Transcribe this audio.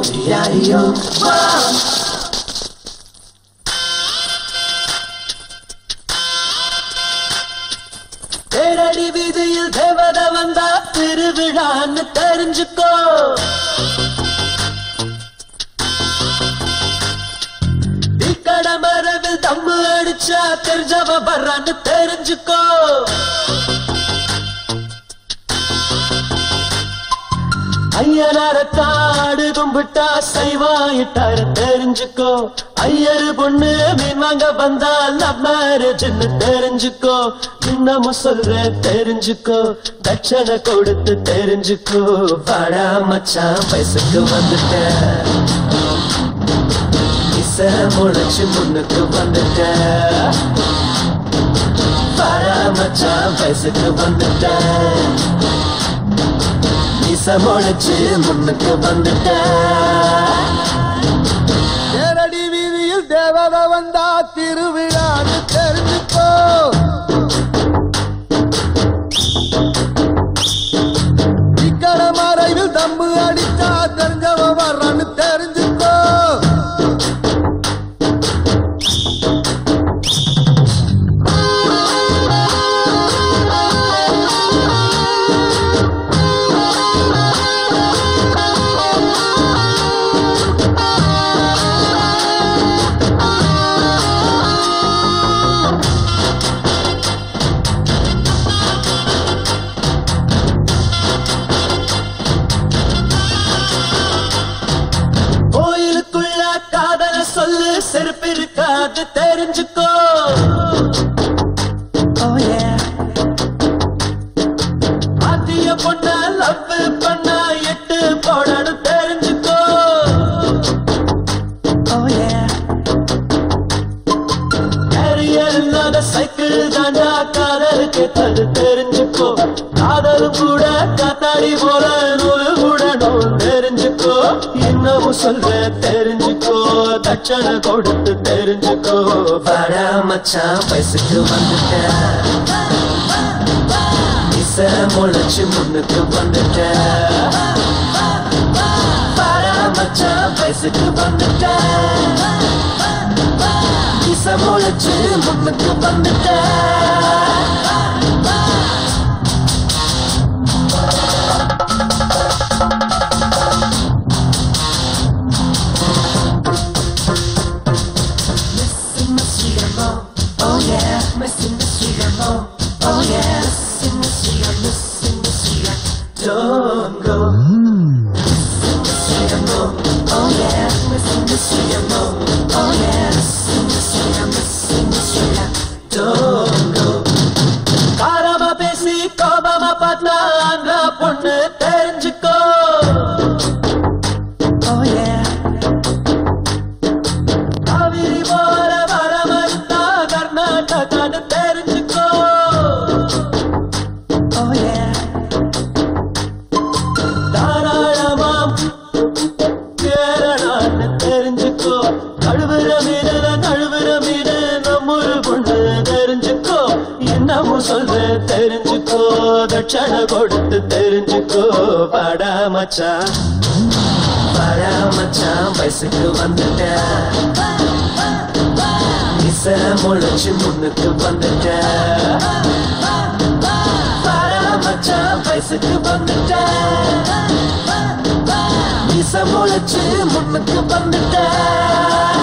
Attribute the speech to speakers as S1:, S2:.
S1: ஜியாடியோ தேரடி வீதியில் தேவத வந்தா திருவிழான்னு தெரிஞ்சுக்கோ இக்கட மரவில் தம்மு அடிச்சா தெரிஞ்சவ வர்றான்னு தெரிஞ்சுக்கோ ஐயனார காடு கும்பிட்டா சைவாயிட்டார தெரிஞ்சுக்கோ ஐயரு பொண்ணு மீன் வாங்க வந்தால் லவ் மேரேஜ்னு தெரிஞ்சுக்கோ இன்னமும் சொல்றேன் தெரிஞ்சுக்கோ தட்சணை கொடுத்து தெரிஞ்சுக்கோ வாடா மச்சான் வயசுக்கு வந்துட்டேன் இசை முளைச்சு முன்னுக்கு வந்துட்டேன் வாடா மச்சான் வயசுக்கு வந்துட்டேன் இசை முளைச்சு முன்னுக்கு வந்துட்டேன்
S2: தேரடி வீதியில் தேவத வந்தா திருவிழான்னு தெரிஞ்சுக்கோ இக்கட மறைவில் தம்பு அடிச்சா தெரிஞ்சவ வர்றான்னு தெரிஞ்சுக்கோ
S1: கோயிலுக்குள்ள காதல சொல்லு செருப்பு இருக்காது தெரிஞ்சுக்கோ ஆத்திய பொண்ண லவ் பண்ண எட்டு போடணும் தெரிஞ்சுக்கோ கேரியர் இல்லாத சைக்கிள் தாண்டா காதலுக்கு தது தெரிஞ்சுக்கோ காதலும் கூட காத்தாடி போல நூறு கூடணும் தெரிஞ்சுக்கோ இன்னமும் சொல்ற தெரிஞ்சுக்கோ தட்சணை கொடுத்து தெரிஞ்சுக்கோ வாடா மச்சான் வயசுக்கு வந்துட்டேன் இசை முளைச்சு முன்னுக்கு வந்துட்டேன் வாடா மச்சான் வயசுக்கு வந்துட்டேன் இசை முளைச்சு முன்னுக்கு வந்துட்டேன் Oh yeah, missing the sweet amor. Oh yeah, missing the sweet, I'm missing the sweet. Don't go. Missing the sweet amor. Oh yeah, missing the sweet amor. Oh yeah, missing the sweet, I'm missing the sweet. Don't go. காரமா பேசி கோபமா பார்த்தா ஆந்திரா பொண்ணு தெரிஞ்சுக்கோ Oh yeah. Kaveri போல வர மறுத்தா கர்நாடகான்னு தெரிஞ்சுக்கோ Oh yeah. தாராளமாம் கேரளான்னு தெரிஞ்சுக்கோ கழுவுற மீன கழுவுற மீன நம்மொரு பொண்ணு தெரிஞ்சுக்கோ இன்னமும் சொல்ற தெரிஞ்சுக்கோ தட்சணை கொடுத்து தெரிஞ்சுக்கோ பாடா மச்சான் பாடா மச்சான் வயசுக்கு வந்துட்டேன் இசை முளைச்சு முன்னுக்கு வந்துட்டேன் பாடா மச்சான் வயசுக்கு வந்துட்டேன் இசை முளைச்சு முன்னுக்கு வந்துட்டேன்